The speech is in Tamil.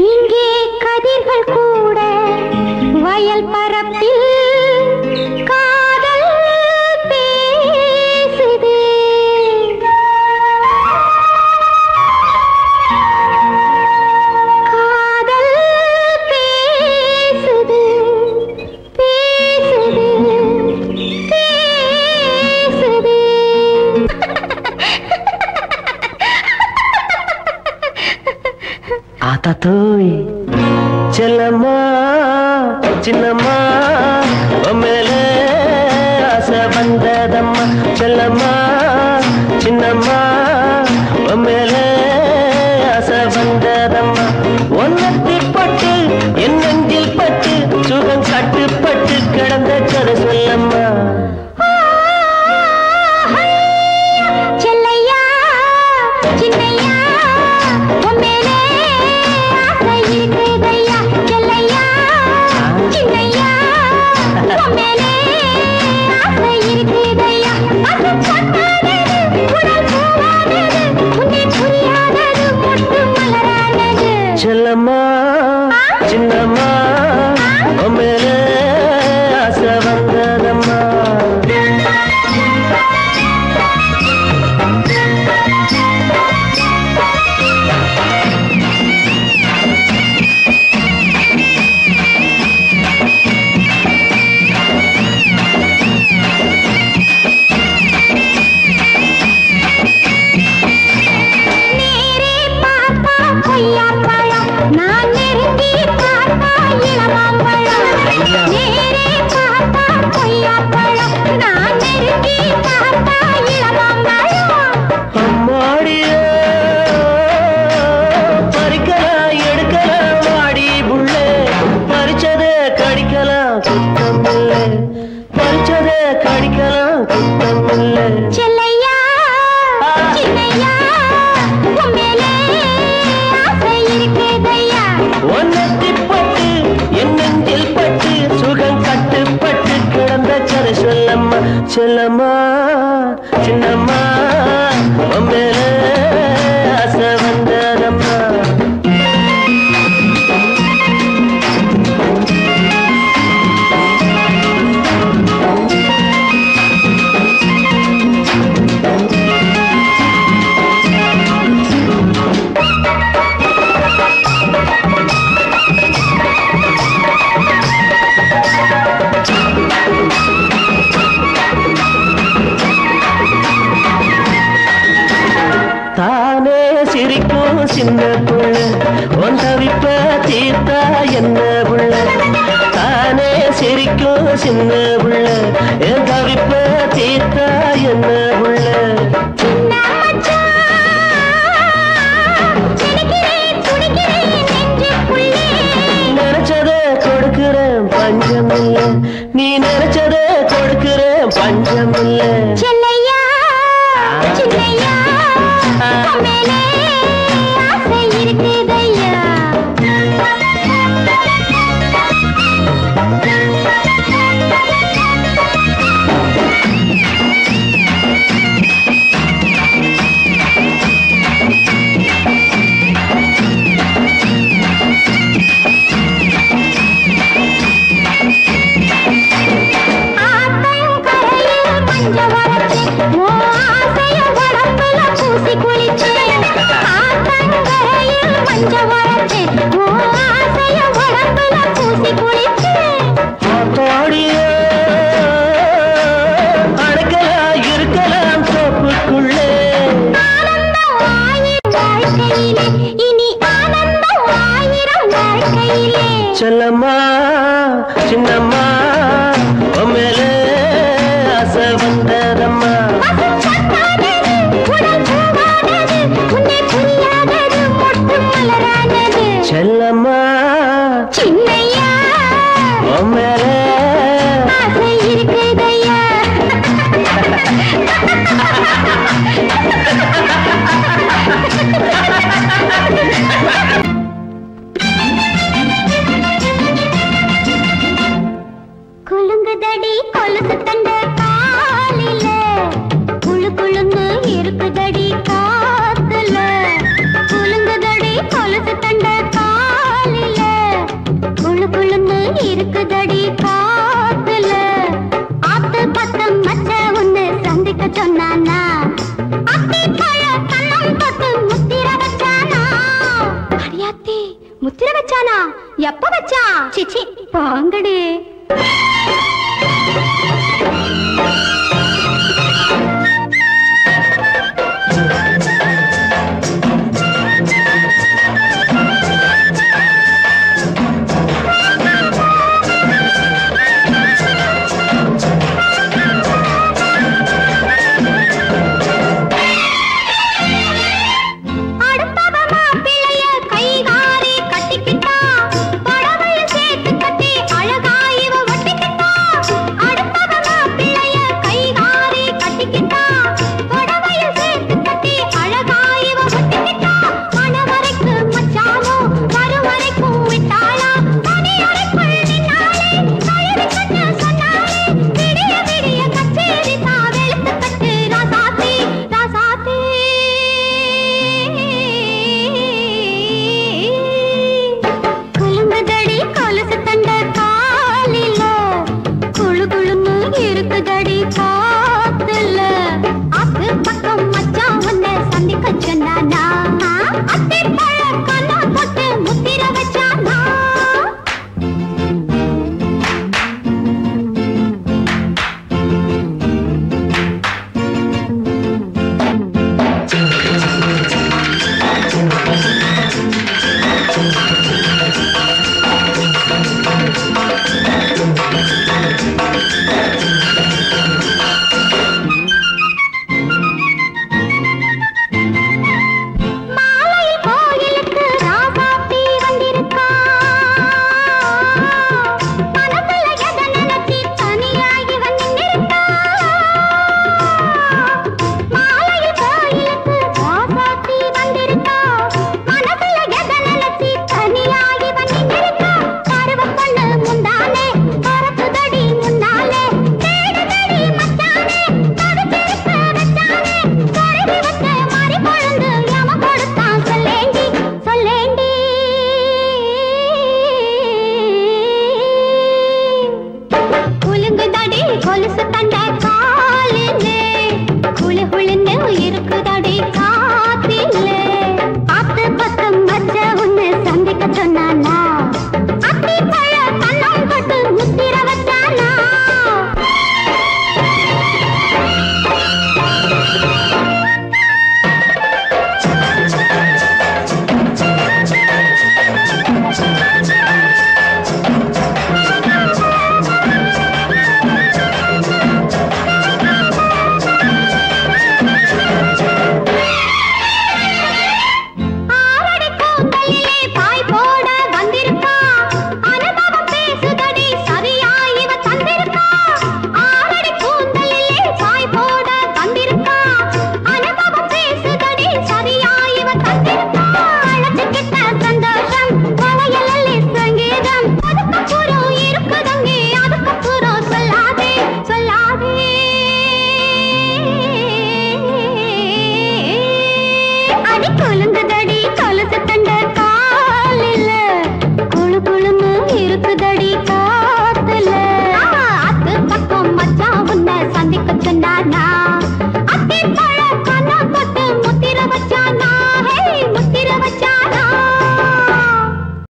இங்கே கதிர்கள் கூட வயல் பரப்பில் காதல் பேசுது காதல் பேசுது பேசுது பேசுது ஆத்தாத்தோய் செல்லம்மா சின்னம்மா உம்மேலே ஆசை வந்ததம்மா செல்லம்மா சின்னம்மா உம்மேலே ஆசை வந்ததம்மா ஒன்னத்தி பட்டு என் நெஞ்சில் பட்டு சுகம் கட்டுப்பட்டு கிடந்த கதை சொல்லம்மா செல்லையா சின்னையா உன் மேலே ஆசை இருக்குதையா செல்லையா சின்னையா உன் மேலே ஆசை இருக்குதையா அது பொன்னானது உடல் பூவானது உன்னை புரியாதது மொட்டு மலரானது செல்லம்மா சின்னம்மா உம்மேலே ஆசை வந்ததம்மா நேரே பார்த்தா கொய்யாப்பழம் நான் நெருங்கி பார்த்தா இளமாம்பழம் நேரே பார்த்தா கொய்யாப்பழம் நான் நெருங்கி பார்த்தா இளமாம்பழம் அம்மாடியே பறிக்கலாம் எடுக்கலாம் வாடி புள்ளே பறிச்சதே கடிக்கலாம் குத்தம் இல்லை பறிச்சதே கடிக்கலாம் குத்தம் இல்லை செல்லையா சின்னையா உன் மேலே ஆசை இருக்குதையா ஒன்னத்தி பட்டு என் நெஞ்சில் பட்டு சுகம் கட்டுப்பட்டு கிடந்த கதை சொல்லம்மா செல்லம்மா சின்னம்மா உம்மேலே ஆசை வந்ததம்மா தானே சிரிக்கும் சின்ன புள்ள உன் தவிப்ப தீர்த்தா என்ன புள்ள தானே சிரிக்கும் சின்ன புள்ள என் தவிப்ப தீர்த்தா என்ன புள்ள சின்ன மச்சான் நினைக்கிறேன் துடிக்கிறேன் நெஞ்சுக்குள்ளே நினைச்சதே கொடுக்கிறேன் பஞ்சம் இல்ல நீ நினைச்சதே கொடுக்கிறேன் பஞ்சம் இல்ல செல்லையா சின்னையா உன் மேலே ஆசை இருக்குதையா ஆத்தையும் கரையில் மஞ்ச வரைச்சு ஓ ஆசைய உடம்புல பூசி குளிச்சேன் ஆத்தையும் கரையில் மஞ்ச வரைச்சு ஓ ஆசைய உடம்புல பூசி குளிச்சேன் ஆத்தாடியே அடக்கலாம் இருக்கலாம் தோப்புக்குள்ளே ஆனந்தம் ஆயிரம் வாழ்க்கையிலே இனி ஆனந்தம் ஆயிரம் வாழ்க்கையிலே செல்லம்மா சின்னம்மா உம்மேலே ஆசை வந்ததம்மா பசுச்சத்தானது, உடல் பூவானது, உன்னை புரியாதது மொட்டு மலரானது செல்லம்மா சின்னையா உம்மேலே ஆசை இருக்குதையா குலுங்குதடி கொலுசு தண்ட காலில குழு குழுந்து இருக்குதடி காத்துல குலுங்குதடி கொலுசு தண்ட காலில இருக்குதடி காத்துல ஆத்து பக்கம் மச்ச ஒண்ணு சந்திக்க சொன்னானா அத்தி பழ கண்ணம் தொட்டு முத்திர வச்சானா அடியாத்தி முத்திர வச்சானா எப்ப வச்சா சிச்சி பாங்கடி அடுத்தவ மாப்பிள்ளைய கைகாரி கட்டிக்கிட்டா புடவைய சேர்த்து கட்டி அழகா இவ ஒட்டிக்கிட்டா அடுத்தவ மாப்பிள்ளைய கைகாரி கட்டிக்கிட்டா புடவைய சேர்த்து கட்டி அழகா இவ ஒட்டிக்கிட்டா மணவரைக்கு மச்சானோ மறுவரைக்கும் விட்டாளா மணியறைக்குள் நின்னாளே தழுவி கண்ண சொன்னாளே விடிய விடிய கச்சேரி தான் வெளுத்து கட்டு ராசாத்தி ராசாத்தி குலுங்குதடி கொலுசு தண்ட காலில குழு குழுன்னு இருக்குதடி காத்துல அக்கு பக்கம் மச்சான் உன்னை சந்திக்க சொன்னானா அத்தி பழ கண்ணா போட்டு முத்திர வச்சானா மாலையில் கோயிலுக்கு ராசாத்தி வந்திருக்கா மனசுல எதை நினைச்சி தனியாகி வந்து நிற்கா மாலையில் கோயிலுக்கு ராசாத்தி வந்திருக்கா மனசுல எதை நினைச்சி தனியாகி வந்து நிற்கா பருவ பொண்ணு முந்தானே பரப்புதடி முன்னாலே தேடுதடி மச்சானே தவிச்சிருக்க வச்சானே சொருகி வச்ச மாறி கொழுந்து யம கொடுத்தான் சொல்லேண்டி சொல்லேண்டி குலுங்குதடி கொலுசு தண்ட காலிலே குளு குளுன்னு இருக்கு